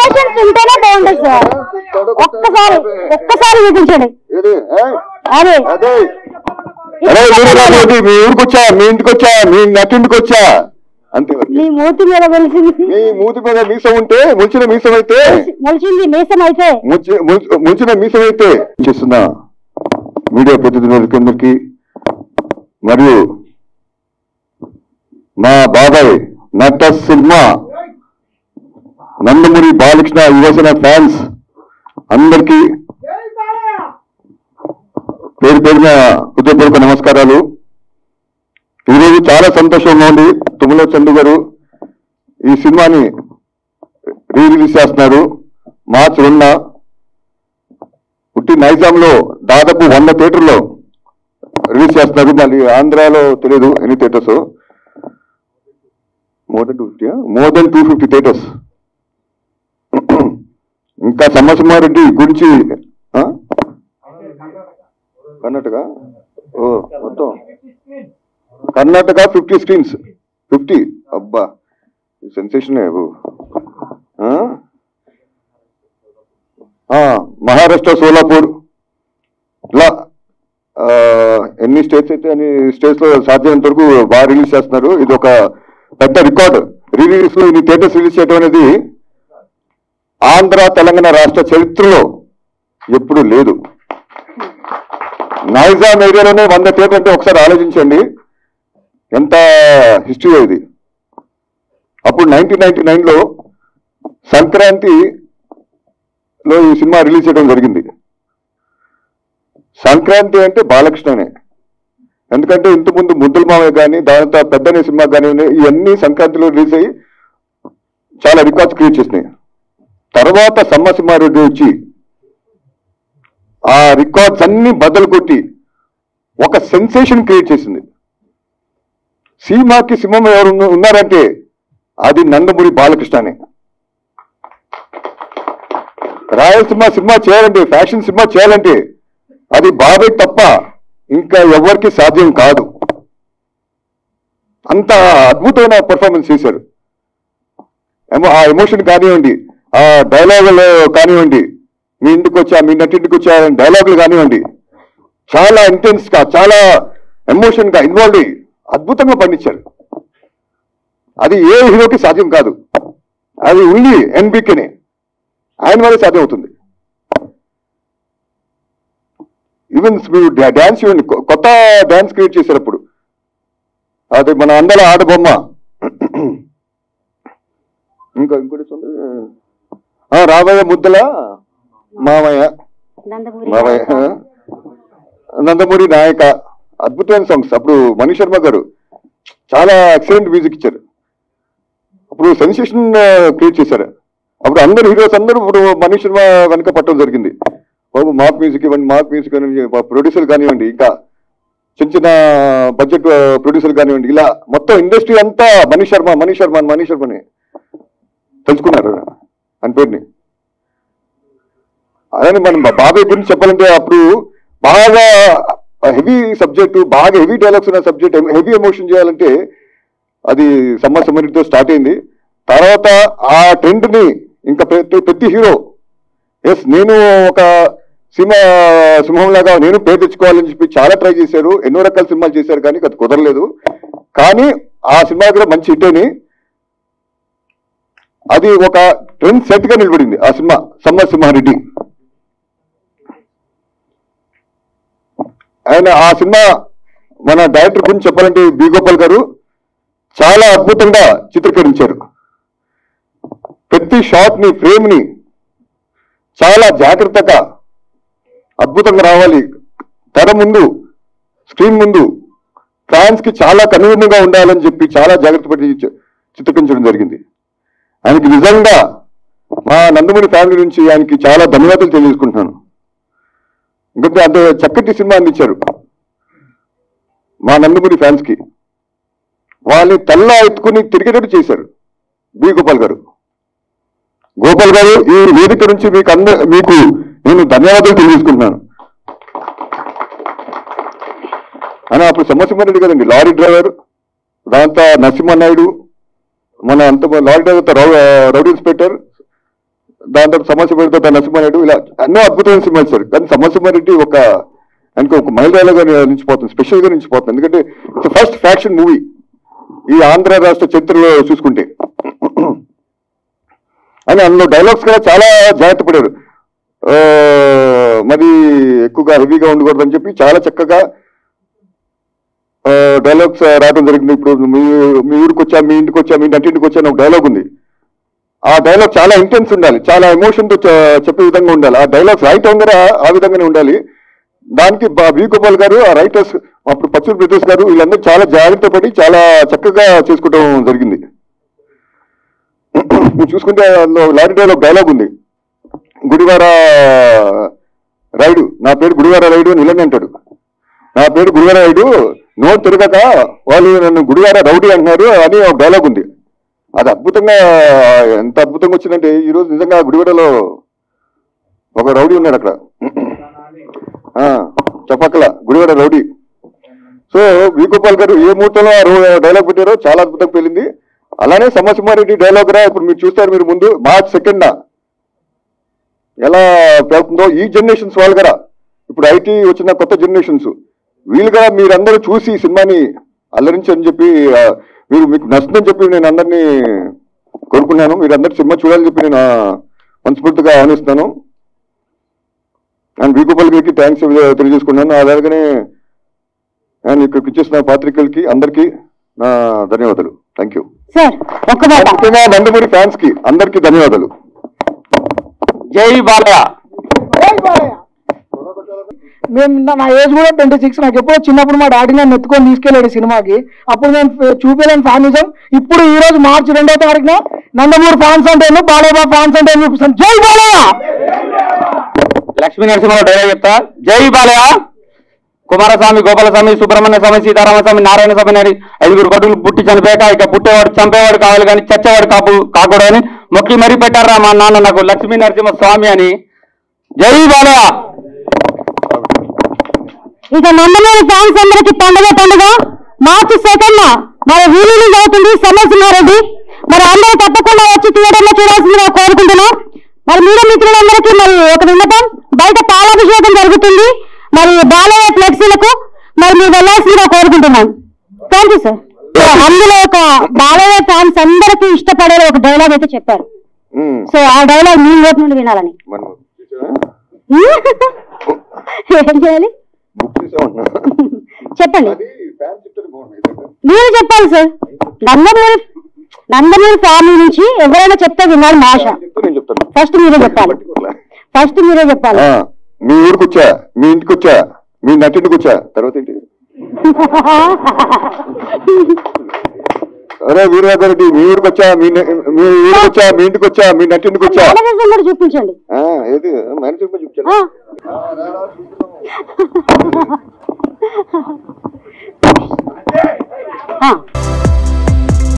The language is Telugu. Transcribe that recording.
ఎమోషన్స్ ఉంటేనే బాగుంటుంది సార్ ఒక్కసారి ఒక్కసారి చూపించండి ఏది ఏ? అదే అదే అరే ఊరు రాబోతు, మీ ఊరికి వచ్చా మీ ఇంటికి వచ్చా మీ నట్టింటికి వచ్చా అంతే మీ మూతి మీద వెలిసింది మీ మూతి మీద మీసం ఉంటే ముంచిన మీసం అయితే మొలిచింది మీసం అయితే ముంచి- ముంచి- ముంచిన మీసం అయితే చేస్తున్న మీడియా ప్రతినిధులకి మరియు మా బాబాయ్ నట సినిమా నందమూరి బాలకృష్ణ యువసేన ఫ్యాన్స్ అందరికీ పేరు పేరున హృదయపూర్వక నమస్కారాలు ఈరోజు చాలా సంతోషంగా ఉంది తుమ్మల చందు గారు ఈ సినిమాని రీ రిలీజ్ చేస్తున్నారు మార్చ్ రెండున పుట్టి నైజాంలో దాదాపు వంద థియేటర్లో రిలీజ్ చేస్తున్నారు మళ్ళీ ఆంధ్రాలో తెలియదు ఎన్ని theatres more than two fifty more than two fifty theatres ఇంకా సమసింహారెడ్డి గురించి ఆ? కర్ణాటక ఓ మొత్తం కర్ణాటక ఫిఫ్టీ స్క్రీన్స్ ఫిఫ్టీ అబ్బా సెన్సేషన్ మహారాష్ట్ర సోలాపూర్ ఇలా ఆ, ఎన్ని స్టేట్స్ అయితే అన్ని స్టేట్స్ లో సాధ్యమైనంత వరకు బాగా రిలీజ్ చేస్తున్నారు ఇది ఒక పెద్ద రికార్డ్ రిలీజ్ లో ఇన్ని థియేటర్స్ రిలీజ్ చేయడం అనేది ఆంధ్ర తెలంగాణ రాష్ట్ర చరిత్రలో ఎప్పుడు లేదు నైజాం ఏరియాలోనే వంద థియేటర్ అంటే ఒకసారి ఆలోచించండి ఎంత హిస్టరీ ఇది అప్పుడు నైన్టీన్ నైన్టీ నైన్లో సంక్రాంతిలో ఈ సినిమా రిలీజ్ చేయడం జరిగింది సంక్రాంతి అంటే బాలకృష్ణనే ఎందుకంటే ఇంతకుముందు ముద్దుల మామయ్య కానీ దానితో పెద్దనే సినిమా కానీ ఇవన్నీ సంక్రాంతిలో రిలీజ్ అయ్యి చాలా రికార్డ్స్ క్రియేట్ చేసినాయి తర్వాత సమ్మసింహారెడ్డి వచ్చి ఆ రికార్డ్స్ అన్ని బద్దలు కొట్టి ఒక సెన్సేషన్ క్రియేట్ చేసింది సీమాకి సింహం ఎవరు ఉన్న- ఉన్నారంటే అది నందమూరి బాలకృష్ణనే రాయలసీమ సినిమా చేయాలంటే ఫ్యాషన్ సినిమా చేయాలంటే అది బాబాయ్ తప్ప ఇంకా ఎవరికి సాధ్యం కాదు అంత అద్భుతమైన పర్ఫార్మెన్స్ చేశారు ఏమో ఆ ఎమోషన్ కానివ్వండి ఆ డైలాగులు కానివ్వండి మీ ఇంటికి వచ్చా మీ నటింటికి వచ్చా డైలాగులు కానివ్వండి చాలా ఇంటెన్స్ గా చాలా ఎమోషన్ గా ఇన్వాల్వ్ అయ్యి అద్భుతంగా పండించారు అది ఏ హీరోకి సాధ్యం కాదు అది ఓన్లీ ఎన్బికేనే ఆయన వల్ల సాధ్యం అవుతుంది ఈవెన్ మీరు డ్యాన్స్ ఇవ్వండి కొ- కొత్త డ్యాన్స్ క్రియేట్ చేశారు అప్పుడు అది మన అందల ఆడబొమ్మ ఇంకా ఇంకోటి ఉంది. ఆ, రాబోయే ముద్దల మామయ్య నందమూరి మామయ్య నందమూరి నాయక అద్భుతమైన సాంగ్స్ అప్పుడు మణి శర్మ గారు చాలా ఎక్సలెంట్ మ్యూజిక్ ఇచ్చారు అప్పుడు సెన్సేషన్ క్రియేట్ చేశారు అప్పుడు అందరు హీరోస్ అందరూ ఇప్పుడు మణి శర్మ వెనక పట్టడం జరిగింది బాబు మాక్ మ్యూజిక్ ఇవ్వండి మాక్ మ్యూజిక్ కానివ్వండి ప్రొడ్యూసర్ కానివ్వండి ఇంకా చిన్న చిన్న బడ్జెట్ ప్రొడ్యూసర్ కానివ్వండి ఇలా మొత్తం ఇండస్ట్రీ అంతా మణి శర్మ మణి శర్మ అని మణి శర్మని తెలుసుకున్నారు అని పేరుని అదే మనం బా- బాబాయ్ గురించి చెప్పాలంటే అప్పుడు బాగా హెవీ సబ్జెక్టు బాగా హెవీ డైలాగ్స్ ఉన్న సబ్జెక్ట్ హెవీ ఎమోషన్ చేయాలంటే అది సమ్మర్ సమ్మరితో స్టార్ట్ అయింది తర్వాత ఆ ట్రెండ్ ని ఇంకా ప్రతి ప్రతి హీరో ఎస్ నేను ఒక సినిమా సింహంలాగా నేను పేరు తెచ్చుకోవాలని చెప్పి చాలా ట్రై చేశారు ఎన్నో రకాల సినిమాలు చేశారు కానీ అది కుదరలేదు కానీ ఆ సినిమా కూడా మంచి హిట్ అని అది ఒక ట్రెండ్ సెట్ గా నిలబడింది ఆ సినిమా సమ్మర్ సింహారెడ్డి ఆయన ఆ సినిమా మన డైరెక్టర్ గురించి చెప్పాలంటే బి గోపాల్ గారు చాలా అద్భుతంగా చిత్రీకరించారు ప్రతి షాట్ ని ఫ్రేమ్ ని చాలా జాగ్రత్తగా అద్భుతంగా రావాలి తెర ముందు స్క్రీన్ ముందు ఫ్యాన్స్ కి చాలా కనువిందుగా ఉండాలని చెప్పి చాలా జాగ్రత్త పడి చి- చిత్రీకరించడం జరిగింది ఆయనకి నిజంగా మా నందమూరి ఫ్యామిలీ నుంచి ఆయనకి చాలా ధన్యవాదాలు తెలియజేసుకుంటున్నాను ఎందుకంటే అంత చక్కటి సినిమా అందించారు మా నందమూరి ఫ్యాన్స్ కి వాళ్ళని తెల్ల ఎత్తుకుని తిరిగేటట్టు చేశారు బి గోపాల్ గారు గోపాల్ గారు ఈ వేదిక నుంచి మీకు అంద మీకు నేను ధన్యవాదాలు తెలియజేసుకుంటున్నాను అని అప్పుడు సమసింహారెడ్డి కదండి లారీ డ్రైవర్ దాంతో నరసింహనాయుడు మన అంత lorry driver rowdy- rowdy inspector దాని తర్వాత సమస్య పెడితే నరసింహారెడ్డి ఇలా ఎన్నో అద్భుతమైన సినిమాలు సార్ కానీ సమస్యమారెడ్డి ఒక ఆయనకి ఒక మైలురాయిగా నిలిచిపోతుంది స్పెషల్ గా నిలిచిపోతుంది ఎందుకంటే ఇట్స్ ఫస్ట్ ఫ్యాక్షన్ మూవీ ఈ ఆంధ్ర రాష్ట్ర చరిత్రలో చూసుకుంటే అని అందులో డైలాగ్స్ కూడా చాలా జాగ్రత్త పడారు ఆ, మరి ఎక్కువగా హెవీగా ఉండకూడదని చెప్పి చాలా చక్కగా డైలాగ్స్ రావడం జరిగింది ఇప్పుడు మీ మీ ఊరికి వచ్చా మీ ఇంటికి వచ్చా మీ ఇంటికి వచ్చా అని ఒక డైలాగ్ ఉంది ఆ డైలాగ్ చాలా ఇంటెన్స్ ఉండాలి చాలా ఎమోషన్ తో చె- చెప్పే విధంగా ఉండాలి ఆ డైలాగ్స్ రైట్ కూడా ఆ విధంగానే ఉండాలి దానికి బా- వి గోపాల్ గారు ఆ రైటర్స్ అప్పుడు పచ్చూరు బ్రదర్స్ గారు వీళ్ళందరూ చాలా జాగ్రత్త పడి చాలా చక్కగా చేసుకోవడం జరిగింది మీరు చూసుకుంటే అందులో లారీ డైలాగ్ డైలాగ్ ఉంది గుడివార రైడు నా పేరు గుడివార రైడు అని ఇలానే అంటాడు నా పేరు గుడివార రైడు నోరు తిరగక వాళ్ళు నన్ను గుడివార రౌడీ అంటున్నారు అని ఒక డైలాగ్ ఉంది అది అద్భుతంగా ఎంత అద్భుతంగా వచ్చిందంటే ఈ రోజు నిజంగా గుడివాడలో ఒక రౌడీ ఉన్నాడు అక్కడ ఆ, చెప్పక్కల Gudivada rowdy so V Gopal garu ఏ ముహూర్తంలో ఆ రో- డైలాగ్ పెట్టారో చాలా అద్భుతంగా పేలింది అలానే సమసింహారెడ్డి డైలాగ్ రా ఇప్పుడు మీరు చూస్తారు మీరు ముందు మార్చ్ సెకండ్ ఎలా పేలుతుందో ఈ జనరేషన్స్ వాళ్ళు కూడా ఇప్పుడు ఐటీ వచ్చిన కొత్త జనరేషన్స్ వీళ్ళుగా మీరందరూ చూసి ఈ సినిమాని అల్లరించని చెప్పి ఆ, మీరు మీకు నచ్చుతుందని చెప్పి నేను అందరినీ కోరుకున్నాను మీరు అందరు సినిమా చూడాలని చెప్పి నేను ఆ, మనస్ఫూర్తిగా ఆహ్వానిస్తున్నాను అండ్ వీగోపాల్ గారికి థ్యాంక్స్ తెలియజేసుకున్నాను అలాగనే నేను ఇక్కడికి ఇచ్చేసిన పాత్రికలకి అందరికీ నా ధన్యవాదాలు థ్యాంక్ యూ సార్ ఒక్క మాట ముఖ్యంగా నందమూరి ఫ్యాన్స్ కి అందరికీ ధన్యవాదాలు జై బాలయ్య మేము నా- నా ఏజ్ కూడా ట్వంటీ సిక్స్ నాకు ఎప్పుడో చిన్నప్పుడు మా డాడీ నన్ను ఎత్తుకొని తీసుకెళ్ళాడు సినిమాకి అప్పుడు నేను ఫ- చూపించలేని ఫ్యానిజం ఇప్పుడు ఈ రోజు మార్చి రెండో తారీఖున నందమూరి ఫ్యాన్స్ అంటే బాలయ్య ఫ్యాన్స్ అంటే చూపిస్తాను జై బాలయ్య లక్ష్మీ నరసింహరావు డైలాగ్ చెప్తా జై బాలయ్య కుమారస్వామి గోపాలస్వామి సుబ్రహ్మణ్య స్వామి సీతారామస్వామి నారాయణ స్వామి అని ఐదుగురు కొడుకులు పుట్టి చనిపోయాక ఇక పుట్టేవాడు చంపేవాడు కావాలి కానీ చచ్చేవాడు కాపు కాకూడదని మొక్కి మరీ పెట్టారా మా నాన్న నాకు లక్ష్మీ నరసింహ స్వామి అని జై బాలయ్య ఇక నందమూరి ఫ్యాన్స్ అందరికి పండుగ పండుగ మార్చి సెకండ్ మరి రిలీజ్ అవుతుంది సమర్సింహారెడ్డి మరి అందరూ తప్పకుండా వచ్చి థియేటర్ లో చూడాల్సిందిగా కోరుకుంటున్నాం మరి మీడియా మిత్రులందరికీ మరి ఒక విన్నపం బయట పాలాభిషేకం జరుగుతుంది మరి బాలయ్య ఫ్లెక్సీలకు మరి మీరు వెళ్ళాల్సిందిగా కోరుకుంటున్నాం థ్యాంక్ యూ సార్ అందులో ఒక బాలయ్య ఫ్యాన్స్ అందరికీ ఇష్టపడే ఒక డైలాగ్ అయితే చెప్పారు ఉమ్, సో ఆ డైలాగ్ మీ నోటి నుండి వినాలని మనం ఏం చేయాలి బుక్ చేసామన్నా చెప్పండి అది ఫ్యాన్స్ చెప్తే బాగుంది మీరు చెప్పాలి సార్ నందమూరి నందమూరి ఫ్యామిలీ నుంచి ఎవరైనా చెప్తే వినాలి మా ఆశ చెప్తే నేను చెప్తాను ఫస్ట్ మీరే చెప్పాలి పట్టుకోలే. ఫస్ట్ మీరే చెప్పాలి ఆ, మీ ఊరికి వచ్చా మీ ఇంటికి వచ్చా మీ నటింటికి వచ్చా తర్వాత ఏంటి అరే వీరరాజారెడ్డి మీ ఊరికి వచ్చా మీ న- మీ ఊరికి వచ్చా మీ ఇంటికి వచ్చా మీ నటింటికి వచ్చా మేనరిజం కూడా చూపించండి ఆ, ఏది మేనేజర్ చూపించాను ఆ.